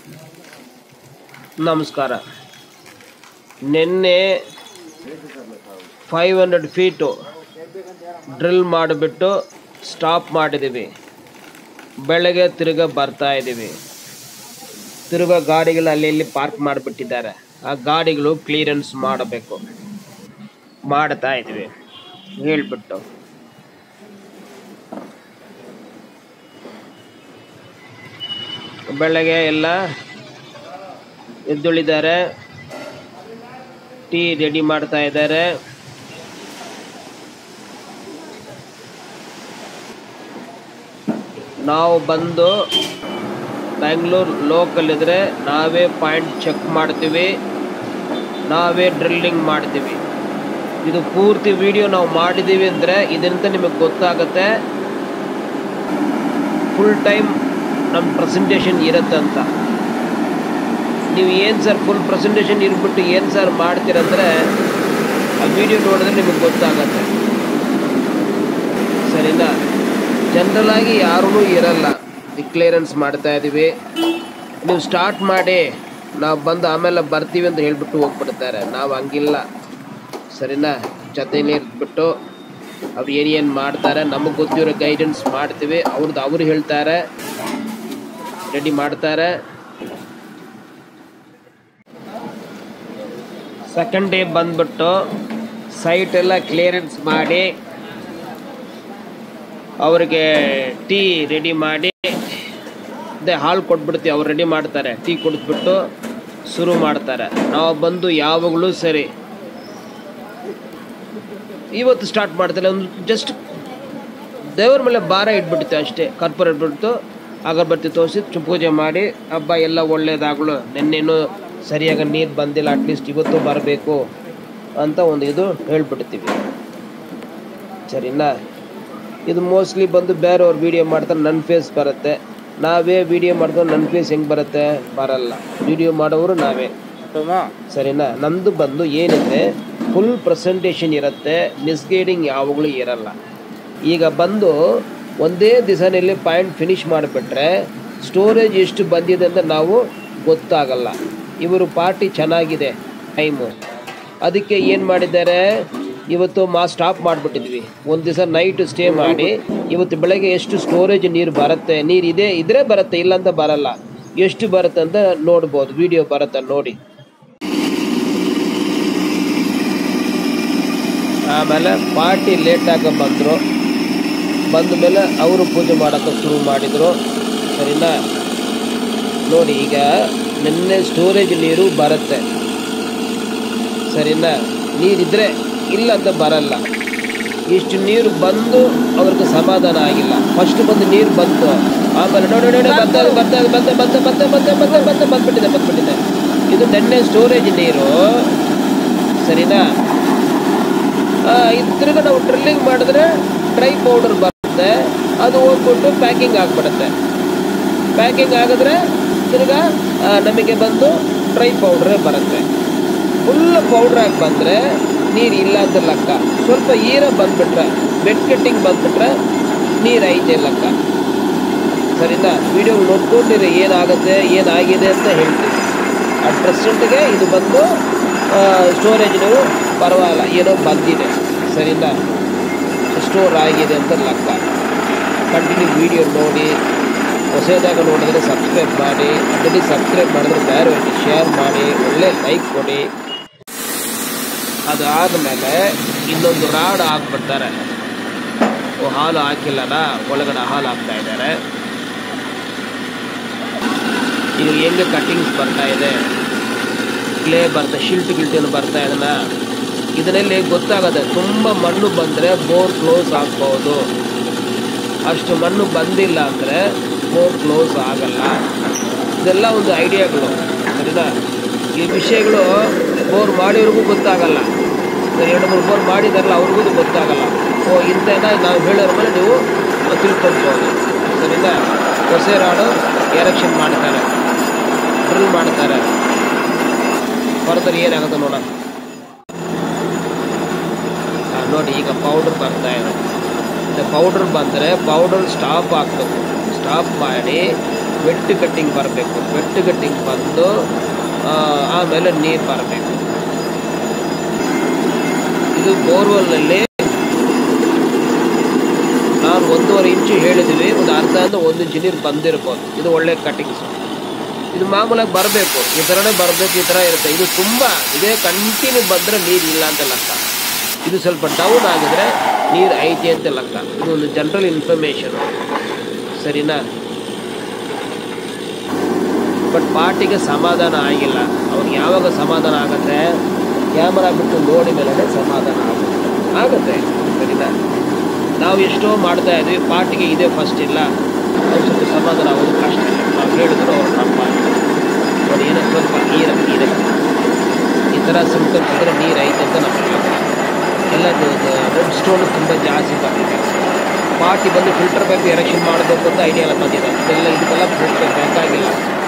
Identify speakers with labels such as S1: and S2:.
S1: ನಮಸ್ಕಾರ ನಿನ್ನೆ five hundred feet drill ಮಾಡಿಬಿಟ್ಟು ಸ್ಟಾಪ್ ಮಾಡಿದ್ದೀವಿ ಬೆಳಗ್ಗೆ ತಿರ್ಗ ಬರ್ತಾ ಇದ್ದೀವಿ ತಿರ್ಗ ಗಾಡಿಗಳು ಅಲ್ಲಿ ಇಲ್ಲಿ ಪಾರ್ಕ್ ಮಾಡಿಬಿಟ್ಟಿದ್ದಾರೆ ಆ ಗಾಡಿಗಳು ಕ್ಲಿಯರೆನ್ಸ್ ಮಾಡಬೇಕು ಮಾಡ್ತಾ ಇದ್ದೀವಿ ಹೇಳ್ಬಿಟ್ಟು ಬೆಳಗ್ಗೆ ಎಲ್ಲ ಎದ್ದುಳಿದ್ದಾರೆ ಟೀ ರೆಡಿ ಮಾಡ್ತಾ ಇದ್ದಾರೆ ನಾವು ಬಂದು ಬ್ಯಾಂಗ್ಳೂರ್ ಲೋಕಲ್ ಇದ್ರೆ ನಾವೇ ಪಾಯಿಂಟ್ ಚೆಕ್ ಮಾಡ್ತೀವಿ ನಾವೇ ಡ್ರಿಲ್ಲಿಂಗ್ ಮಾಡ್ತೀವಿ ಇದು ಪೂರ್ತಿ ವಿಡಿಯೋ ನಾವು ಮಾಡಿದ್ದೀವಿ ಅಂದರೆ ಇದರಿಂದ ನಿಮಗೆ ಗೊತ್ತಾಗುತ್ತೆ ಫುಲ್ ಟೈಮ್ ನಮ್ಮ ಪ್ರೆಸೆಂಟೇಷನ್ ಇರುತ್ತೆ ಅಂತ ನೀವು ಏನು ಸರ್ ಫುಲ್ ಪ್ರೆಸೆಂಟೇಷನ್ ಇರ್ಬಿಟ್ಟು ಏನು ಸರ್ ಮಾಡ್ತೀರಂದರೆ ಆ ವಿಡಿಯೋ ನೋಡಿದ್ರೆ ನಿಮಗೆ ಗೊತ್ತಾಗತ್ತೆ ಸರಿನಾ ಜನರಲ್ ಆಗಿ ಯಾರೂ ಇರಲ್ಲ ಕ್ಲಿಯರೆನ್ಸ್ ಮಾಡ್ತಾ ಇದ್ದೀವಿ ನೀವು ಸ್ಟಾರ್ಟ್ ಮಾಡಿ ನಾವು ಬಂದು ಆಮೇಲೆ ಬರ್ತೀವಿ ಅಂತ ಹೇಳ್ಬಿಟ್ಟು ಹೋಗ್ಬಿಡ್ತಾರೆ ನಾವು ಹಂಗಿಲ್ಲ ಸರಿನಾ ಜೊತೆಲಿ ಇರ್ಬಿಟ್ಟು ಅವ್ರು ಏನೇನು ಮಾಡ್ತಾರೆ ನಮಗೆ ಗೊತ್ತಿರೋ ಗೈಡೆನ್ಸ್ ಮಾಡ್ತೀವಿ ಅವ್ರದ್ದು ಅವ್ರು ಹೇಳ್ತಾರೆ ರೆಡಿ ಮಾಡ್ತಾರೆ ಸೆಕೆಂಡ್ ಡೇ ಬಂದ್ಬಿಟ್ಟು ಸೈಟ್ ಎಲ್ಲ ಕ್ಲಿಯರೆನ್ಸ್ ಮಾಡಿ ಅವ್ರಿಗೆ ಟೀ ರೆಡಿ ಮಾಡಿ ಅದೇ ಹಾಲು ಕೊಟ್ಬಿಡ್ತೀವಿ ಅವ್ರು ರೆಡಿ ಮಾಡ್ತಾರೆ ಟೀ ಕುಡಿದ್ಬಿಟ್ಟು ಶುರು ಮಾಡ್ತಾರೆ ನಾವು ಬಂದು ಯಾವಾಗಲೂ ಸರಿ ಇವತ್ತು ಸ್ಟಾರ್ಟ್ ಮಾಡ್ತಾರೆ ಒಂದು ಜಸ್ಟ್ ದೇವ್ರ ಮೇಲೆ ಭಾರ ಇಟ್ಬಿಡ್ತೀವಿ ಅಷ್ಟೇ ಕರ್ಪೂರ ಇಟ್ಬಿಟ್ಟು ಅಗರಬತ್ತಿ ತೋರಿಸಿ ಚು ಪೂಜೆ ಮಾಡಿ ಹಬ್ಬ ಎಲ್ಲ ಒಳ್ಳೇದಾಗಲು ನಿನ್ನೇನು ಸರಿಯಾಗಿ ನೀರು ಬಂದಿಲ್ಲ ಅಟ್ಲೀಸ್ಟ್ ಇವತ್ತು ಬರಬೇಕು ಅಂತ ಒಂದು ಇದು ಹೇಳ್ಬಿಡ್ತೀವಿ ಸರಿನಾ ಇದು ಮೋಸ್ಟ್ಲಿ ಬಂದು ಬೇರೆಯವ್ರು ವೀಡಿಯೋ ಮಾಡ್ತಾರೆ ನನ್ನ ಫೇಸ್ ಬರುತ್ತೆ ನಾವೇ ವೀಡಿಯೋ ಮಾಡಿದ್ರೆ ನನ್ನ ಫೇಸ್ ಹೆಂಗೆ ಬರುತ್ತೆ ಬರಲ್ಲ ವೀಡಿಯೋ ಮಾಡೋರು ನಾವೇ ಸರಿನಾ ನಮ್ಮದು ಬಂದು ಏನಿದೆ ಫುಲ್ ಪ್ರೆಸೆಂಟೇಷನ್ ಇರುತ್ತೆ ಮಿಸ್ಗೈಡಿಂಗ್ ಯಾವಾಗಲೂ ಇರಲ್ಲ ಈಗ ಬಂದು ಒಂದೇ ದಿವಸದಲ್ಲಿ ಪಾಯಿಂಟ್ ಫಿನಿಷ್ ಮಾಡಿಬಿಟ್ರೆ ಸ್ಟೋರೇಜ್ ಎಷ್ಟು ಬಂದಿದೆ ಅಂತ ನಾವು ಗೊತ್ತಾಗಲ್ಲ ಇವರು ಪಾರ್ಟಿ ಚೆನ್ನಾಗಿದೆ ಟೈಮು ಅದಕ್ಕೆ ಏನು ಮಾಡಿದ್ದಾರೆ ಇವತ್ತು ಮಾ ಸ್ಟಾಪ್ ಮಾಡಿಬಿಟ್ಟಿದ್ವಿ ಒಂದು ದಿವಸ ನೈಟ್ ಸ್ಟೇ ಮಾಡಿ ಇವತ್ತು ಬೆಳಗ್ಗೆ ಎಷ್ಟು ಸ್ಟೋರೇಜ್ ನೀರು ಬರುತ್ತೆ ನೀರು ಇದೆ ಇದ್ರೆ ಬರುತ್ತೆ ಇಲ್ಲ ಅಂತ ಬರಲ್ಲ ಎಷ್ಟು ಬರುತ್ತೆ ಅಂತ ನೋಡ್ಬೋದು ವಿಡಿಯೋ ಬರುತ್ತೆ ನೋಡಿ ಆಮೇಲೆ ಪಾರ್ಟಿ ಲೇಟಾಗಿ ಬಂದರು ಬಂದ ಮೇಲೆ ಅವರು ಪೂಜೆ ಮಾಡೋಕ್ಕೆ ಶುರು ಮಾಡಿದರು ಸರಿನಾ ನೋಡಿ ಈಗ ನಿನ್ನೆ ಸ್ಟೋರೇಜ್ ನೀರು ಬರುತ್ತೆ ಸರಿನಾ ನೀರಿದ್ರೆ ಇಲ್ಲ ಅಂತ ಬರಲ್ಲ ಇಷ್ಟು ನೀರು ಬಂದು ಅವ್ರಿಗೆ ಸಮಾಧಾನ ಆಗಿಲ್ಲ ಫಸ್ಟ್ ಬಂದು ನೀರು ಬಂತು ಆಮೇಲೆ ನೋಡಿ ನೋಡಿ ಬರ್ತಾ ಇದೆ, ಬರ್ತಾ ಇದೆ, ಬಂದೆ ಬಂದೆ ಬಂದೆ ಬಂದೆ ಬಂದೆ ಬಂದೆ ಬಂದ್ಬಿಟ್ಟಿದೆ ಬಂದ್ಬಿಟ್ಟಿದೆ ಇದು ನೆನ್ನೆ ಸ್ಟೋರೇಜ್ ನೀರು ಸರಿನಾ ಆ, ಇದು ತಿರ್ಗ ನಾವು ಡ್ರಿಲ್ಲಿಂಗ್ ಮಾಡಿದ್ರೆ ಡ್ರೈ ಪೌಡರ್ ಬರುತ್ತೆ ಅದು ಹೋಗ್ಬಿಟ್ಟು ಪ್ಯಾಕಿಂಗ್ ಆಗಿಬಿಡುತ್ತೆ ಪ್ಯಾಕಿಂಗ್ ಆಗಿದ್ರೆ ತಿರ್ಗ ಆ, ನಮಗೆ ಬಂದು ಡ್ರೈ ಪೌಡ್ರೇ ಬರುತ್ತೆ ಫುಲ್ ಪೌಡ್ರ್ ಆಗಿ ಬಂದರೆ ನೀರು ಇಲ್ಲ ಅಂತ ಲೆಕ್ಕ ಸ್ವಲ್ಪ ಈರ ಬಂದ್ಬಿಟ್ರೆ ಬೆಡ್ ಕಟ್ಟಿಂಗ್ ಬಂದ್ಬಿಟ್ರೆ ನೀರು ಐತೆ ಲೆಕ್ಕ ಸರಿನಾ ವಿಡಿಯೋ ನೋಡ್ಕೊಂಡಿರಿ ಏನಾಗುತ್ತೆ ಏನಾಗಿದೆ ಅಂತ ಹೇಳ್ತೀವಿ ಆ ಪ್ರೆಸೆಂಟ್ಗೆ ಇದು ಬಂದು ಸ್ಟೋರೇಜ್ ನೀವು ಪರವಾಗಿಲ್ಲ ಏನೋ ಬಂದಿದೆ ಸರಿನಾ ಸ್ಟೋರ್ ಆಗಿದೆ ಅಂತ ಲೆಕ್ಕ ಕಂಟಿನ್ಯೂ ವಿಡಿಯೋ ನೋಡಿ ಹೊಸದಾಗಿ ನೋಡಿದ್ರೆ ಸಬ್ಸ್ಕ್ರೈಬ್ ಮಾಡಿ ಅದರಲ್ಲಿ ಸಬ್ಸ್ಕ್ರೈಬ್ ಮಾಡಿದ್ರೆ ಬೇರೆ ಶೇರ್ ಮಾಡಿ ಒಳ್ಳೆ ಲೈಕ್ ಕೊಡಿ ಅದಾದಮೇಲೆ ಇನ್ನೊಂದು ರಾಡ್ ಹಾಕ್ಬಿಡ್ತಾರೆ ಓ ಹಾಲು ಹಾಕಿಲ್ಲನ ಒಳಗಡೆ ಹಾಲು ಹಾಕ್ತಾ ಇದ್ದಾರೆ ಈಗ ಹೆಂಗೆ ಕಟ್ಟಿಂಗ್ಸ್ ಬರ್ತಾ ಇದೆ ಕ್ಲೇ ಬರ್ತಾ ಶಿಲ್ಟ್ ಗಿಲ್ಟೇನು ಬರ್ತಾ ಇದನ್ನ ಇದರಲ್ಲಿ ಗೊತ್ತಾಗತ್ತೆ ತುಂಬ ಮಣ್ಣು ಬಂದರೆ ಬೋರ್ ಕ್ಲೋಸ್ ಆಗ್ಬೋದು ಅಷ್ಟು ಮಣ್ಣು ಬಂದಿಲ್ಲ ಅಂದರೆ ಬೋರ್ ಕ್ಲೋಸ್ ಆಗಲ್ಲ ಇದೆಲ್ಲ ಒಂದು ಐಡಿಯಾಗಳು ಸರಿನಾ ಈ ವಿಷಯಗಳು ಬೋರ್ ಮಾಡಿವ್ರಿಗೂ ಗೊತ್ತಾಗಲ್ಲ ಎರಡು ಮೂರು ಬೋರ್ ಮಾಡಿದಾರಲ್ಲ ಅವ್ರಿಗೂ ಇದು ಗೊತ್ತಾಗಲ್ಲ ಓ ಇಂಥನ ನಾವು ಹೇಳೋರ ಮೇಲೆ ನೀವು ತಿಳ್ಕೊಳ್ಬೋದು ಸರಿನಾ ಹೊಸ ರಾಡು ಎರೆಕ್ಷನ್ ಮಾಡ್ತಾರೆ ಡ್ರಿಲ್ ಮಾಡ್ತಾರೆ ಫರ್ದರ್ ಏನಾಗುತ್ತೆ ನೋಡೋಣ ಆ, ನೋಡಿ ಈಗ ಪೌಡರ್ ಬರ್ತಾ ಇದೆ ಇದು ಪೌಡರ್ ಬಂದರೆ ಪೌಡರ್ ಸ್ಟಾಪ್ ಹಾಕ್ಬೇಕು ಸ್ಟಾಪ್ ಮಾಡಿ ವೆಟ್ ಕಟ್ಟಿಂಗ್ ಬರಬೇಕು ವೆಟ್ ಕಟ್ಟಿಂಗ್ ಬಂದು ಆ, ಆಮೇಲೆ ನೀರು ಬರಬೇಕು ಇದು ಬೋರ್ವೆಲ್ನಲ್ಲಿ ನಾನು ಒಂದೂವರೆ ಇಂಚು ಹೇಳಿದ್ವಿ ಒಂದು ಅರ್ಧ ಅಂದ್ರೆ ಒಂದು ಇಂಚು ನೀರು ಬಂದಿರ್ಬೋದು ಇದು ಒಳ್ಳೆ ಕಟ್ಟಿಂಗ್ಸ್ ಇದು ಮಾಮೂಲಾಗಿ ಬರಬೇಕು ಈ ಥರನೇ ಬರಬೇಕು ಈ ಥರ ಇರುತ್ತೆ ಇದು ತುಂಬ ಇದೇ ಕಂಟಿನ್ಯೂ ಬಂದರೆ ನೀರು ಇಲ್ಲ ಅಂತ ಲೆಕ್ಕ ಇದು ಸ್ವಲ್ಪ ಡೌನ್ ಆಗಿದ್ರೆ ನೀರು ಐತಿ ಅಂತ ಲೆಕ್ಕ ಇದು ಒಂದು ಜನರಲ್ ಇನ್ಫಾರ್ಮೇಷನ್ ಸರಿನಾ ಬಟ್ ಪಾರ್ಟಿಗೆ ಸಮಾಧಾನ ಆಗಿಲ್ಲ ಅವ್ರಿಗೆ ಯಾವಾಗ ಸಮಾಧಾನ ಆಗುತ್ತೆ ಕ್ಯಾಮರಾ ಬಿಟ್ಟು ನೋಡಿ ಮೇಲೆ ಸಮಾಧಾನ ಆಗುತ್ತೆ ಆಗುತ್ತೆ ಸರಿನಾ ನಾವು ಎಷ್ಟೋ ಮಾಡ್ತಾ ಇದ್ವಿ ಪಾರ್ಟಿಗೆ ಇದೇ ಫಸ್ಟ್ ಇಲ್ಲ ಅವ್ರು ಸ್ವಲ್ಪ ಸಮಾಧಾನ ಆಗೋದು ಕಷ್ಟ ನಾವು ಹೇಳಿದ್ರು ಅವ್ರು ತಪ್ಪಾಗ್ತದೆ ಅವ್ರು ಏನೋ ಸ್ವಲ್ಪ ನೀರು ನೀರು ಈ ಥರ ಸಿಂಪ್ಟಮ್ಸ್ ಅಂದರೆ ನೀರು ಐತೆ ಅಂತ ನಮಗೆ ಎಲ್ಲ ರೆಡ್ ಸ್ಟೋನ್ ತುಂಬ ಜಾಸ್ತಿ ಬಂದಿದೆ ಪಾರ್ಟಿ ಬಂದು ಫಿಲ್ಟರ್ ಪೈಪ್ ಎರೆಕ್ಷನ್ ಮಾಡಬೇಕು ಅಂತ ಐಡಿಯಾ ಎಲ್ಲ ಬಂದಿದೆ ಇದೆಲ್ಲ ಇದಕ್ಕೆಲ್ಲ ಫಿಲ್ಟರ್ ಬೇಕಾಗಿಲ್ಲ